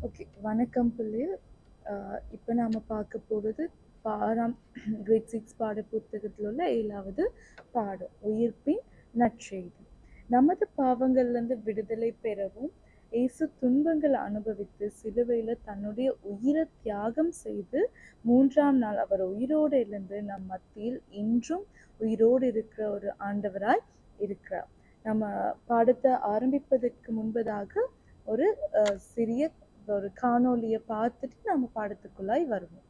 okay வணக்கம் பிள்ளை இப்போ நாம் பார்க்க போகிறது ஆறாம் கிரேட் சிக்ஸ் பாட புத்தகத்தில் உள்ள ஏழாவது பாடம் உயிர்ப்பின் நற்செய்தி நமது பாவங்கள்லேருந்து விடுதலை பெறவும் இயேசு துன்பங்களை அனுபவித்து சிலுவையில் தன்னுடைய உயிரை தியாகம் செய்து மூன்றாம் நாள் அவர் உயிரோடு எழுந்து நம் மத்தியில் இன்றும் உயிரோடு இருக்கிற ஒரு ஆண்டவராய் இருக்கிறார் நம்ம பாடத்தை ஆரம்பிப்பதற்கு முன்பதாக ஒரு அஹ், சிறிய ஒரு காணொளியை பார்த்துட்டு நம்ம பாடத்துக்குள்ளாய் வருவோம்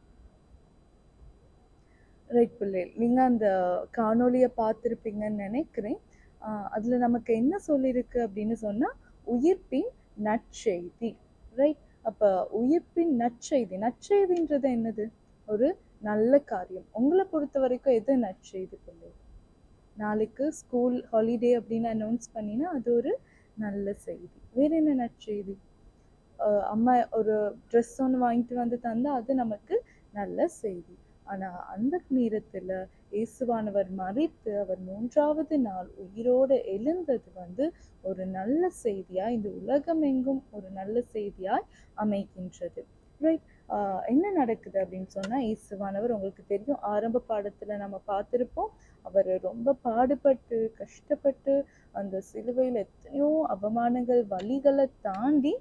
ரைட் பிள்ளை நீங்க அந்த காணொளியை பார்த்துருப்பீங்கன்னு நினைக்கிறேன் ஆஹ் அதுல நமக்கு என்ன சொல்லியிருக்கு அப்படின்னு சொன்னா உயிர்ப்பின் நற்செய்தி ரைட் அப்ப உயிர்ப்பின் நற்செய்தி நற்செய்தின்றது என்னது ஒரு நல்ல காரியம் உங்களை பொறுத்த வரைக்கும் எது நற்செய்தி பிள்ளை நாளைக்கு ஸ்கூல் ஹாலிடே அப்படின்னு அனௌன்ஸ் பண்ணினா அது ஒரு நல்ல செய்தி வேற என்ன நற்செய்தி ஆஹ் அம்மா ஒரு ட்ரெஸ் ஒன்று வாங்கிட்டு வந்து தந்தா அது நமக்கு நல்ல செய்தி ஆனா அந்த நேரத்துல இயேசுவானவர் மறித்து அவர் மூன்றாவது நாள் உயிரோடு எழுந்தது வந்து ஒரு நல்ல செய்தியா இந்த உலகம் எங்கும் ஒரு நல்ல செய்தியாய் அமைகின்றது ரைட் என்ன நடக்குது அப்படின்னு சொன்னா இயேசுவானவர் உங்களுக்கு தெரியும் ஆரம்ப பாடத்துல நம்ம பார்த்திருப்போம் அவர் ரொம்ப பாடுபட்டு கஷ்டப்பட்டு அந்த சிலுவையில் எத்தனையோ அவமானங்கள் வலிகளை தாண்டி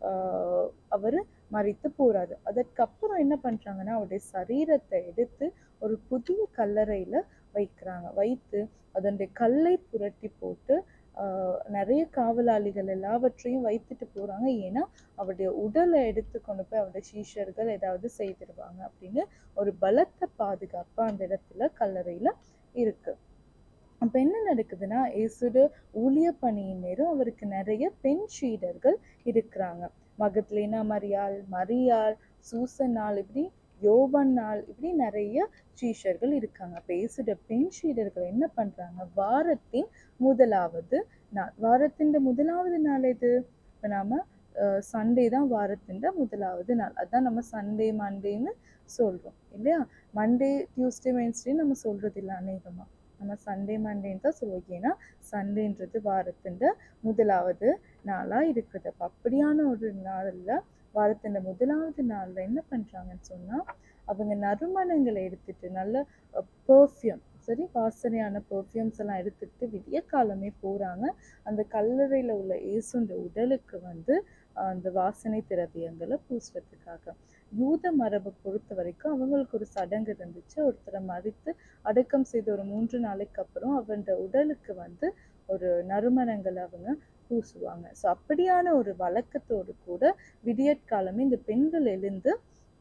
அவர் மறித்து போறாரு அதற்கப்புறம் என்ன பண்றாங்கன்னா அவருடைய சரீரத்தை எடுத்து ஒரு புதிய கல்லறையில வைக்கிறாங்க வைத்து அதனுடைய கல்லை புரட்டி போட்டு ஆஹ் நிறைய காவலாளிகள் எல்லாவற்றையும் வைத்துட்டு போறாங்க ஏன்னா அவருடைய உடலை எடுத்து கொண்டு போய் அவருடைய சீஷர்கள் ஏதாவது செய்திருவாங்க அப்படின்னு ஒரு பலத்த பாதுகாப்பு அந்த இடத்துல கல்லறையில இருக்கு அப்ப என்ன நடக்குதுன்னா இயேசுட ஊழிய பணியின் நேரம் அவருக்கு நிறைய பெண் சீடர்கள் இருக்கிறாங்க மகத்லேனா மரியாள் மரியாள் சூசன்னாள் இப்படி யோவன்னாள் இப்படி நிறைய சீஷர்கள் இருக்காங்க அப்ப இயேசுட பெண் சீடர்கள் என்ன பண்றாங்க வாரத்தின் முதலாவது நாள் வாரத்தின் முதலாவது நாள் எது இப்ப நாம சண்டே தான் வாரத்தின் முதலாவது நாள் அதான் நம்ம சண்டே மண்டேன்னு சொல்றோம் இல்லையா மண்டே டியூஸ்டே வென்ஸ்டே நம்ம சொல்றது இல்லை அநேகமா நம்ம சண்டே மண்டேன்னு தான் சொல்லுவோம் ஏன்னா சண்டேன்றது வாரத்தின் முதலாவது நாளா இருக்குது அப்ப அப்படியான ஒரு நாள்ல வாரத்தின் முதலாவது நாள்ல என்ன பண்றாங்கன்னு சொன்னா அவங்க நறுமணங்களை எடுத்துட்டு நல்ல பெர்ஃப்யூம் சரி வாசனையான பெர்ஃப்யூம்ஸ் எல்லாம் எடுத்துட்டு விடிய காலமே போறாங்க அந்த கல்லறையில உள்ள இயேசுன்ற உடலுக்கு வந்து ஆஹ் அந்த வாசனை திரவியங்களை பூசுறதுக்காக யூத மரபை பொறுத்த வரைக்கும் அவங்களுக்கு ஒரு சடங்கு இருந்துச்சு ஒருத்தரை மறித்து அடக்கம் செய்த ஒரு மூன்று நாளைக்கு அப்புறம் அவன்ற உடலுக்கு வந்து ஒரு நறுமணங்களை அவங்க பூசுவாங்க ஸோ அப்படியான ஒரு வழக்கத்தோடு கூட விடியற்காலமே இந்த பெண்கள் எழுந்து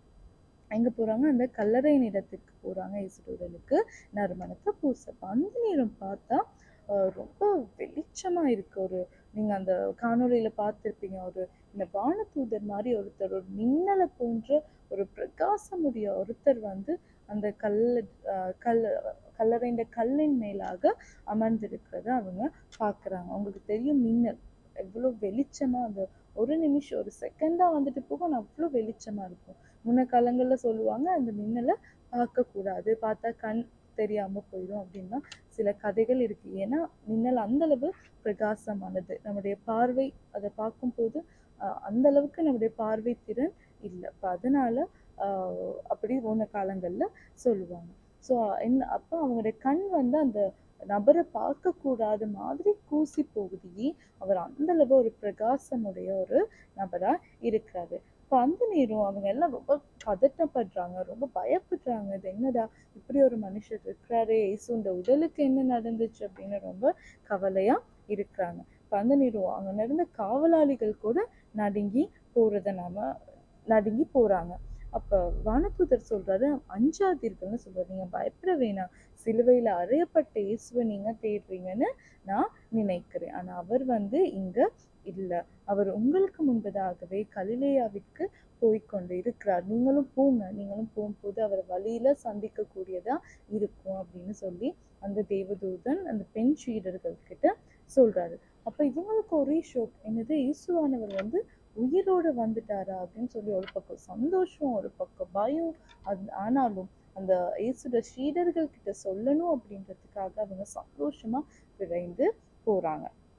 எங்க போறாங்க அந்த கல்லறையின் இடத்துக்கு போறாங்க இயேசு உடலுக்கு நறுமணத்தை பூச அப்ப அந்த நேரம் பார்த்தா ஆஹ் ரொம்ப வெளிச்சமா இருக்கு ஒரு நீங்க அந்த காணொளியில பார்த்திருப்பீங்க ஒரு இந்த வானதூதர் மாதிரி ஒருத்தர் ஒரு மின்னலை போன்ற ஒரு பிரகாசமுடைய ஒருத்தர் வந்து அந்த கல்ல ஆஹ் கல் கல்லறைன்ற கல்லின் மேலாக அமர்ந்திருக்கிறத அவங்க பார்க்கறாங்க அவங்களுக்கு தெரியும் மின்னல் எவ்வளவு வெளிச்சமா அந்த ஒரு நிமிஷம் ஒரு செகண்டா வந்துட்டு போகும் ஆனா அவ்வளவு வெளிச்சமா இருக்கும் முன்ன காலங்கள்ல சொல்லுவாங்க அந்த மின்னலை பார்க்க கூடாது பார்த்தா கண் தெரியாம போயிடும் அப்படின்னா சில கதைகள் இருக்கு ஏன்னா மின்னல் அந்த அளவு பிரகாசமானது நம்முடைய பார்வை அதை பார்க்கும்போது ஆஹ் அந்த அளவுக்கு நம்முடைய பார்வை திறன் இல்லை அப்ப அதனால ஆஹ் அப்படி போன காலங்கள்ல சொல்லுவாங்க ஸோ என்ன அப்போ அவங்களுடைய கண் வந்து அந்த நபரை பார்க்க கூடாத மாதிரி கூசி போகுது அவர் அந்த அளவு ஒரு பிரகாசமுடைய ஒரு நபரா இருக்கிறாரு இப்போ அந்த நேரம் அவங்க எல்லாம் ரொம்ப பதட்டப்படுறாங்க ரொம்ப பயப்படுறாங்க இது என்னடா இப்படி ஒரு மனுஷர் இருக்கிறாரே இயேசு இந்த உடலுக்கு என்ன நடந்துச்சு அப்படின்னு ரொம்ப கவலையா இருக்கிறாங்க இப்போ அந்த நேரம் அங்க இருந்த காவலாளிகள் கூட நடுங்கி போறத நாம நடுங்கி போறாங்க அப்ப வானதூதர் சொல்றாரு அஞ்சாதீர்கள்னு சொல்றாரு நீங்க பயப்பட வேணாம் சிலுவையில அறையப்பட்ட இயேசுவை நீங்க தேடுறீங்கன்னு நான் நினைக்கிறேன் ஆனா அவர் வந்து இங்க இல்ல அவர் உங்களுக்கு முன்பதாகவே கலிலேயாவிற்கு போய்க்கொண்டு இருக்கிறார் நீங்களும் போங்க நீங்களும் போகும்போது அவர் வழியில சந்திக்க கூடியதா இருக்கும் அப்படின்னு சொல்லி அந்த தேவதூதன் அந்த பெண் சீடர்கள் கிட்ட சொல்றாரு அப்ப இவங்களுக்கு ஒரே ஷோக் என்னது இயேசுவானவர் வந்து உயிரோட வந்துட்டாரா அப்படின்னு சொல்லி ஒரு பக்கம் சந்தோஷம் ஒரு பக்கம் பயம் அது ஆனாலும் அந்த இயேசுட சீடர்கள் கிட்ட சொல்லணும் அப்படின்றதுக்காக அவங்க சந்தோஷமா விரைந்து போறாங்க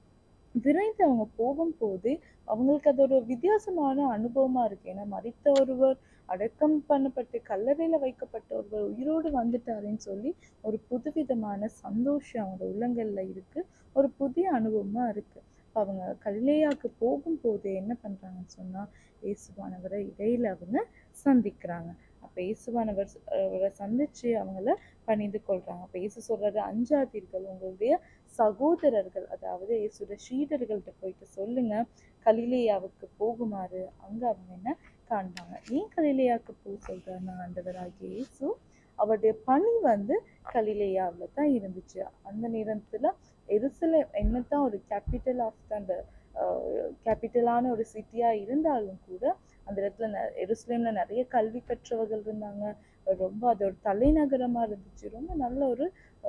விரைந்து அவங்க போகும்போது அவங்களுக்கு அது ஒரு வித்தியாசமான அனுபவமா இருக்கு ஏன்னா மரித்த ஒருவர் அடக்கம் பண்ணப்பட்டு கல்லறையில வைக்கப்பட்ட ஒருவர் உயிரோடு வந்துட்டாருன்னு சொல்லி ஒரு புதுவிதமான சந்தோஷம் அவங்க உள்ளங்கள்ல இருக்கு ஒரு புதிய அனுபவமா இருக்கு அப்ப அவங்க கலிலேயாவுக்கு போகும்போது என்ன பண்றாங்கன்னு சொன்னா இயேசுவானவரை இடையில அவங்க சந்திக்கிறாங்க அப்ப இயேசுவானவர் அவரை சந்திச்சு அவங்கள பணிந்து கொள்றாங்க அப்ப இயேசு சொல்றாரு அஞ்சாதீர்கள் உங்களுடைய சகோதரர்கள் அதாவது இயேசுடைய சீடர்கள்ட்ட போயிட்டு சொல்லுங்க கலிலேயாவுக்கு போகுமாறு அங்க அவங்க என்ன காண்பாங்க ஏன் கலிலேயாவுக்கு போக சொல்றாருன்னா ஆண்டவராகிய இயேசு அவருடைய பணி வந்து கலிலேயாவுல தான் இருந்துச்சு அந்த நேரத்துல எருசலேம் என்னதான் ஒரு கேபிட்டல் ஆஃப் அந்த கேபிட்டலான ஒரு சிட்டியா இருந்தாலும் கூட அந்த இடத்துல நெ- எருசலேம்ல நிறைய கல்வி கற்றவர்கள் இருந்தாங்க ரொம்ப அது ஒரு தலைநகரமா இருந்துச்சு ரொம்ப நல்ல ஒரு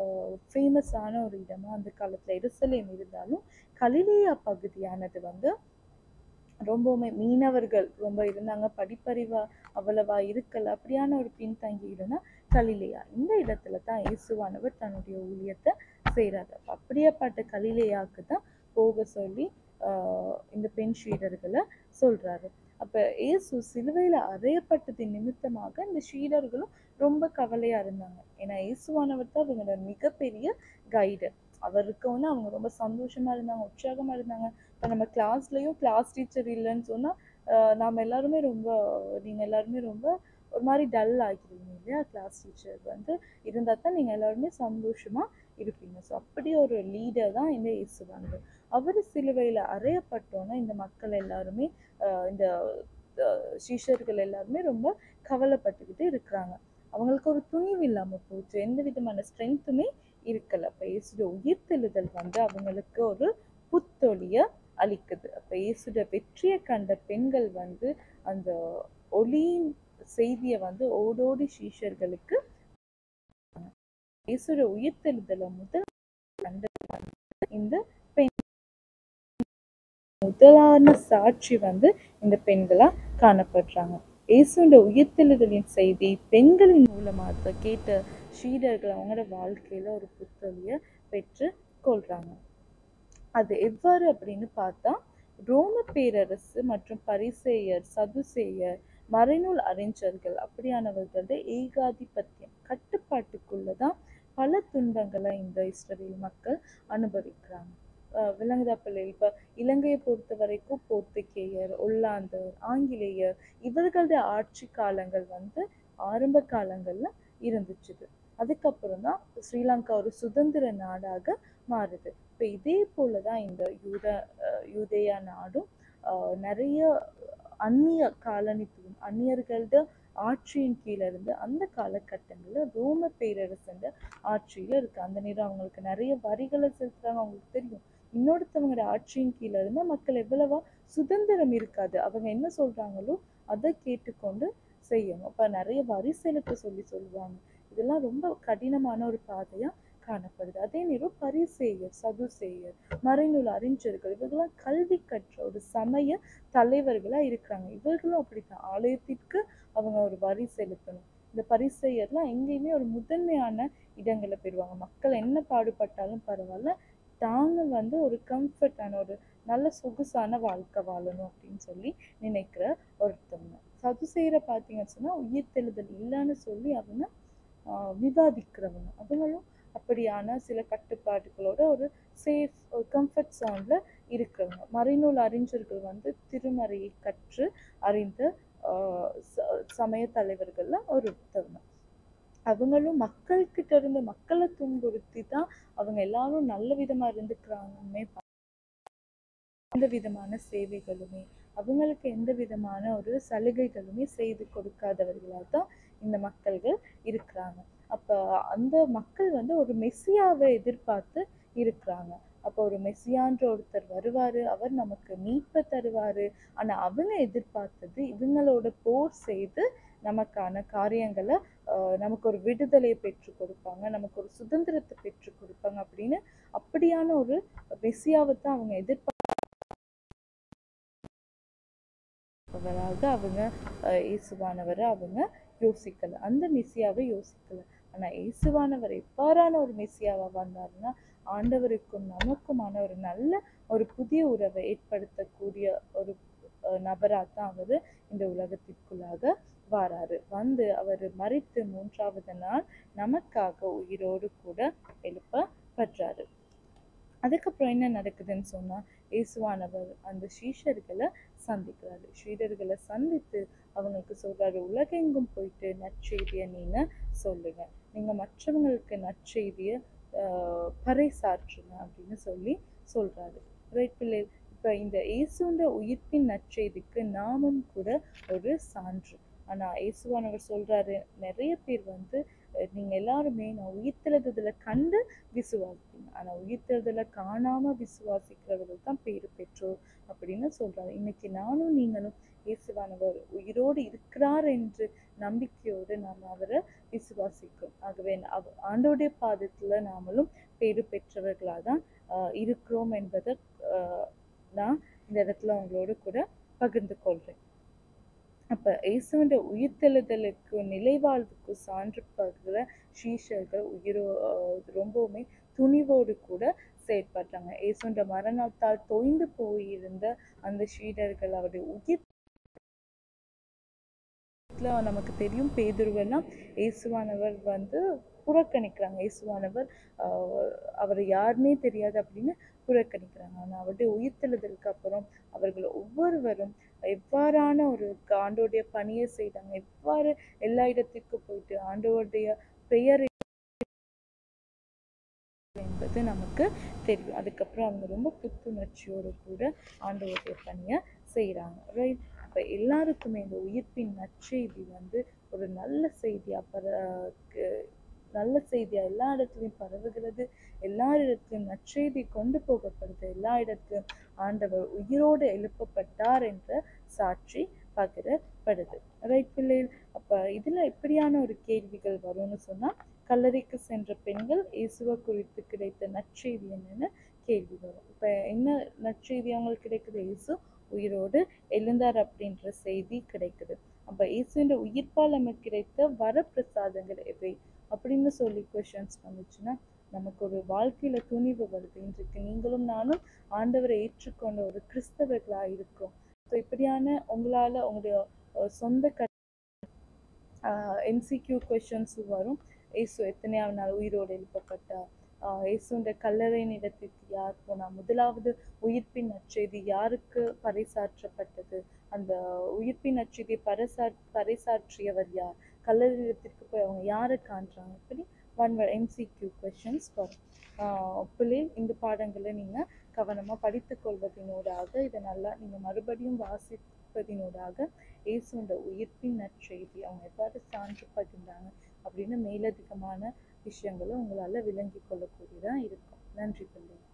ஃபேமஸான ஒரு இடமா அந்த காலத்துல எருசலேம் இருந்தாலும் கலிலேயா பகுதியானது வந்து ரொம்பவுமே மீனவர்கள் ரொம்ப இருந்தாங்க படிப்பறிவா அவ்வளவா இருக்கல அப்படியான ஒரு பின்தங்கி இருந்தா கலிலேயா இந்த இடத்துல தான் இயேசுவானவர் தன்னுடைய ஊழியத்தை செய்றாரு அப்ப அப்படியேப்பட்ட கலிலேயாவுக்கு தான் போக சொல்லி ஆஹ் இந்த பெண் சீடர்களை சொல்றாரு அப்ப இயேசு சிலுவையில அறையப்பட்டதின் நிமித்தமாக இந்த சீடர்களும் ரொம்ப கவலையா இருந்தாங்க ஏன்னா இயேசுவானவர் தான் அவங்களோட மிகப்பெரிய கைடு அவருக்கு வந்து அவங்க ரொம்ப சந்தோஷமா இருந்தாங்க உற்சாகமா இருந்தாங்க இப்ப நம்ம கிளாஸ்லயும் கிளாஸ் டீச்சர் இல்லைன்னு சொன்னா ஆஹ் நாம எல்லாருமே ரொம்ப நீங்க எல்லாருமே ரொம்ப ஒரு மாதிரி டல் ஆகிடுவீங்க இல்லையா கிளாஸ் டீச்சர் வந்து இருந்தா தான் நீங்க எல்லாருமே சந்தோஷமா இருப்பீங்க ஸோ அப்படி ஒரு லீடர் தான் இந்த இயேசுவானவர் அவர் சிலுவையில அறையப்பட்டோன்னா இந்த மக்கள் எல்லாருமே ஆஹ் இந்த ஆஹ் சீஷர்கள் எல்லாருமே ரொம்ப கவலைப்பட்டுக்கிட்டு இருக்கிறாங்க அவங்களுக்கு ஒரு துணிவு இல்லாம போச்சு எந்த விதமான ஸ்ட்ரென்த்துமே இருக்கல அப்ப இயேசுடைய உயிர்த்தெழுதல் வந்து அவங்களுக்கு ஒரு புத்தொழிய அளிக்குது அப்ப இயேசுடைய வெற்றியை கண்ட பெண்கள் வந்து அந்த ஒளியின் செய்தியை வந்து ஓடோடி சீஷர்களுக்கு இயேசுடைய உயிர்த்தெழுதலை முதல் கண்டது வந்து இந்த பெண் முதலான சாட்சி வந்து இந்த பெண்களா காணப்படுறாங்க இயேசுடைய உயிர்த்தெழுதலின் செய்தி பெண்களின் மூலமாக கேட்ட சீடர்கள் அவங்களோட வாழ்க்கையில ஒரு புத்தொழிய பெற்று கொள்றாங்க அது எவ்வாறு அப்படின்னு பார்த்தா ரோம பேரரசு மற்றும் பரிசேயர் சதுசேயர் மறைநூல் அறிஞர்கள் அப்படியானவர்களுடைய ஏகாதிபத்தியம் கட்டுப்பாட்டுக்குள்ளதான் பல துன்பங்களை இந்த இஸ்ரவேல் மக்கள் அனுபவிக்கிறாங்க அஹ் விளங்குதா பிள்ளை இப்ப இலங்கையை பொறுத்த வரைக்கும் போர்த்துகேயர் ஒல்லாந்தர் ஆங்கிலேயர் இவர்களுடைய ஆட்சி காலங்கள் வந்து ஆரம்ப காலங்கள்ல இருந்துச்சு அதுக்கப்புறம் தான் ஸ்ரீலங்கா ஒரு சுதந்திர நாடாக மாறுது இப்போ இதே போல தான் இந்த யூத அஹ் யூதேயா நாடும் அஹ் நிறைய அந்நிய காலனித்துவம் அந்நியர்களோட ஆட்சியின் கீழே இருந்து அந்த காலகட்டங்கள்ல ரோம பேரரசோட ஆட்சியில இருக்கு அந்த நேரம் அவங்களுக்கு நிறைய வரிகளை செலுத்துறாங்க அவங்களுக்கு தெரியும் இன்னொருத்தவங்களோட ஆட்சியின் கீழே இருந்தா மக்கள் எவ்வளவா சுதந்திரம் இருக்காது அவங்க என்ன சொல்றாங்களோ அதை கேட்டுக்கொண்டு செய்யணும் அப்ப நிறைய வரி செலுத்த சொல்லி சொல்லுவாங்க இதெல்லாம் ரொம்ப கடினமான ஒரு பாதையா காணப்படுது அதே நேரம் பரிசேயர் சதுசேயர் மறைநூல் அறிஞர்கள் இவர்களெல்லாம் கல்வி கற்ற ஒரு சமய தலைவர்களா இருக்கிறாங்க இவர்களும் அப்படித்தான் ஆலயத்திற்கு அவங்க ஒரு வரி செலுத்தணும் இந்த பரிசெயர்லாம் எங்கேயுமே ஒரு முதன்மையான இடங்களை பெறுவாங்க மக்கள் என்ன பாடுபட்டாலும் பரவாயில்ல தாங்க வந்து ஒரு கம்ஃபர்டான ஒரு நல்ல சொகுசான வாழ்க்கை வாழணும் அப்படின்னு சொல்லி நினைக்கிற ஒருத்தவங்க சதுசேயரை பார்த்தீங்கன்னு சொன்னா உயிர்த்தெழுதல் இல்லைன்னு சொல்லி அவங்க ஆஹ் விவாதிக்கிறவங்க அவங்களும் அப்படியான சில கட்டுப்பாடுகளோட ஒரு சேஃப் ஒரு கம்ஃபர்ட் ஜோன்ல இருக்கிறவங்க மறைநூல் அறிஞர்கள் வந்து திருமறையை கற்று அறிந்த ஆஹ் ச- சமய தலைவர்கள்ல ஒருத்தவங்க அவங்களும் மக்கள் கிட்ட இருந்து மக்களை துன்புறுத்தி தான் அவங்க எல்லாரும் நல்ல விதமா இருந்துக்கிறாங்கன்னே பா- எந்த விதமான சேவைகளுமே அவங்களுக்கு எந்த விதமான ஒரு சலுகைகளுமே செய்து கொடுக்காதவர்களாக தான் இந்த மக்கள்கள் இருக்கிறாங்க அப்ப அந்த மக்கள் வந்து ஒரு மெஸ்ஸியாவை எதிர்பார்த்து இருக்கிறாங்க அப்போ ஒரு மெஸ்ஸியான்ற ஒருத்தர் வருவாரு அவர் நமக்கு மீட்பை தருவாரு ஆனா அவங்க எதிர்பார்த்தது இவங்களோட போர் செய்து நமக்கான காரியங்களை ஆஹ் நமக்கு ஒரு விடுதலையை பெற்று கொடுப்பாங்க நமக்கு ஒரு சுதந்திரத்தை பெற்று கொடுப்பாங்க அப்படின்னு அப்படியான ஒரு மெஸ்ஸியாவை தான் அவங்க எதிர்பார்ப்பவராக அவங்க ஆஹ் இயேசுவானவரை அவங்க யோசிக்கல அந்த மெஸ்ஸியாவை யோசிக்கல ஆனா இயேசுவானவர் எவ்வாறான ஒரு மெஸ்ஸியாவா வந்தாருன்னா ஆண்டவருக்கும் நமக்குமான ஒரு நல்ல ஒரு புதிய உறவை ஏற்படுத்தக்கூடிய ஒரு நபராக தான் அவர் இந்த உலகத்திற்குள்ளாக வாராரு வந்து அவர் மறித்து மூன்றாவது நாள் நமக்காக உயிரோடு கூட எழுப்பப்படுறாரு அதுக்கப்புறம் என்ன நடக்குதுன்னு சொன்னா இயேசுவானவர் அந்த சீஷர்களை சந்திக்கிறாரு சீடர்களை சந்தித்து அவங்களுக்கு சொல்றாரு உலகெங்கும் போயிட்டு நற்செய்தியை நீங்க சொல்லுங்க நீங்க மற்றவங்களுக்கு நற்செய்தியை ஆஹ் பறைசாற்றுங்க அப்படின்னு சொல்லி சொல்றாரு ரைட் பிள்ளை இப்ப இந்த இயேசுன்ற உயிர்ப்பின் நற்செய்திக்கு நாமும் கூட ஒரு சான்று ஆனா இயேசுவானவர் சொல்றாரு நிறைய பேர் வந்து அஹ் நீங்க எல்லாருமே நான் உயிர்த்தெழுதுல கண்டு விசுவாசிப்பீங்க ஆனா உயிர்த்தெழுதல காணாம விசுவாசிக்கிறவர்கள் தான் பேரு பெற்றோர் அப்படின்னு சொல்றாரு இன்னைக்கு நானும் நீங்களும் இயேசுவானவர் உயிரோடு இருக்கிறார் என்று நம்பிக்கையோடு நாம் அவரை விசுவாசிக்கிறோம் ஆகவே அவ ஆண்டோடைய பாதத்துல நாமளும் பேரு பெற்றவர்களாக தான் ஆஹ் இருக்கிறோம் என்பதை ஆஹ் நான் இந்த இடத்துல உங்களோட கூட பகிர்ந்து கொள்றேன் அப்ப இயேசுவின் உயிர்த்தெழுதலுக்கு நிலைவாழ்வுக்கு சான்று பகிர சீஷர்கள் உயிரோ ஆஹ் ரொம்பவுமே துணிவோடு கூட செயற்பட்டாங்க இயேசுன்ற மரணத்தால் தொய்ந்து போயிருந்த அந்த சீடர்கள் அவருடைய உயிர் நமக்கு தெரியும் பேதுருவெல்லாம் இயேசுவானவர் வந்து புறக்கணிக்கிறாங்க இயேசுவானவர் ஆஹ் அவரை யாருன்னே தெரியாது அப்படின்னு புறக்கணிக்கிறாங்க ஆனா அவருடைய உயிர்த்தெழுதலுக்கு அப்புறம் அவர்கள் ஒவ்வொருவரும் எவ்வாறான ஒரு ஆண்டோடைய பணியை செய்தாங்க எவ்வாறு எல்லா இடத்துக்கு போயிட்டு ஆண்டோடைய பெயரை என்பது நமக்கு தெரியும் அதுக்கப்புறம் அவங்க ரொம்ப புத்துணர்ச்சியோடு கூட ஆண்டவருடைய பணியை செய்கிறாங்க ரைட் அப்போ எல்லாருக்குமே இந்த உயிர்ப்பின் நற்செய்தி வந்து ஒரு நல்ல செய்தியா பர க- நல்ல செய்தியா எல்லா இடத்துலையும் பரவுகிறது எல்லா இடத்துலையும் நற்செய்தி கொண்டு போகப்படுது எல்லா இடத்துலையும் ஆண்டவர் உயிரோடு எழுப்பப்பட்டார் என்ற சாட்சி பகிரப்படுது ரைட் பிள்ளைகள் அப்ப இதுல எப்படியான ஒரு கேள்விகள் வரும்னு சொன்னா கல்லறைக்கு சென்ற பெண்கள் இயேசுவை குறித்து கிடைத்த நற்செய்தி என்னன்னு கேள்வி வரும் இப்ப என்ன நற்செய்தி அவங்களுக்கு கிடைக்குது இயேசு உயிரோடு எழுந்தார் அப்படின்ற செய்தி கிடைக்குது அப்ப இயேசுன்ற உயிர்ப்பால் நமக்கு கிடைத்த வரப்பிரசாதங்கள் எவை அப்படின்னு சொல்லி கொஷின்ஸ் வந்துச்சுன்னா நமக்கு ஒரு வாழ்க்கையில துணிவு வருது இன்றைக்கு நீங்களும் நானும் ஆண்டவரை ஏற்றுக்கொண்ட ஒரு கிறிஸ்தவர்களா இருக்கோம் ஸோ இப்படியான உங்களால உங்களுடைய அஹ், சொந்த க எம்சிக்யூ கொஷின்ஸும் வரும் இயேசு எத்தனையாவது நாள் உயிரோடு எழுப்பப்பட்டார் ஆஹ் இயேசுன்ற கல்லறையின் இடத்திற்கு யார் போனா முதலாவது உயிர்ப்பின் நற்செய்தி யாருக்கு பறைசாற்றப்பட்டது அந்த உயிர்ப்பின் நற்செய்தியை பறைசா பறைசாற்றியவர் யார் கல்லறை இடத்திற்கு போய் அவங்க யாரை காண்றாங்க இப்படி ஒன் எம்சிக்யூ கொஷின்ஸ் வரும் ஆஹ் பிள்ளை இந்த பாடங்களை நீங்க கவனமா படித்துக் கொள்வதனூடாக இதை நல்லா நீங்க மறுபடியும் வாசிப்பதினூடாக இயேசுன்ற உயிர்ப்பின் நற்செய்தி அவங்க எவ்வாறு சான்று பகிர்ந்தாங்க அப்படின்னு மேலதிகமான விஷயங்களை உங்களால விளங்கிக் கொள்ளக்கூடியதா இருக்கும் நன்றி பிள்ளை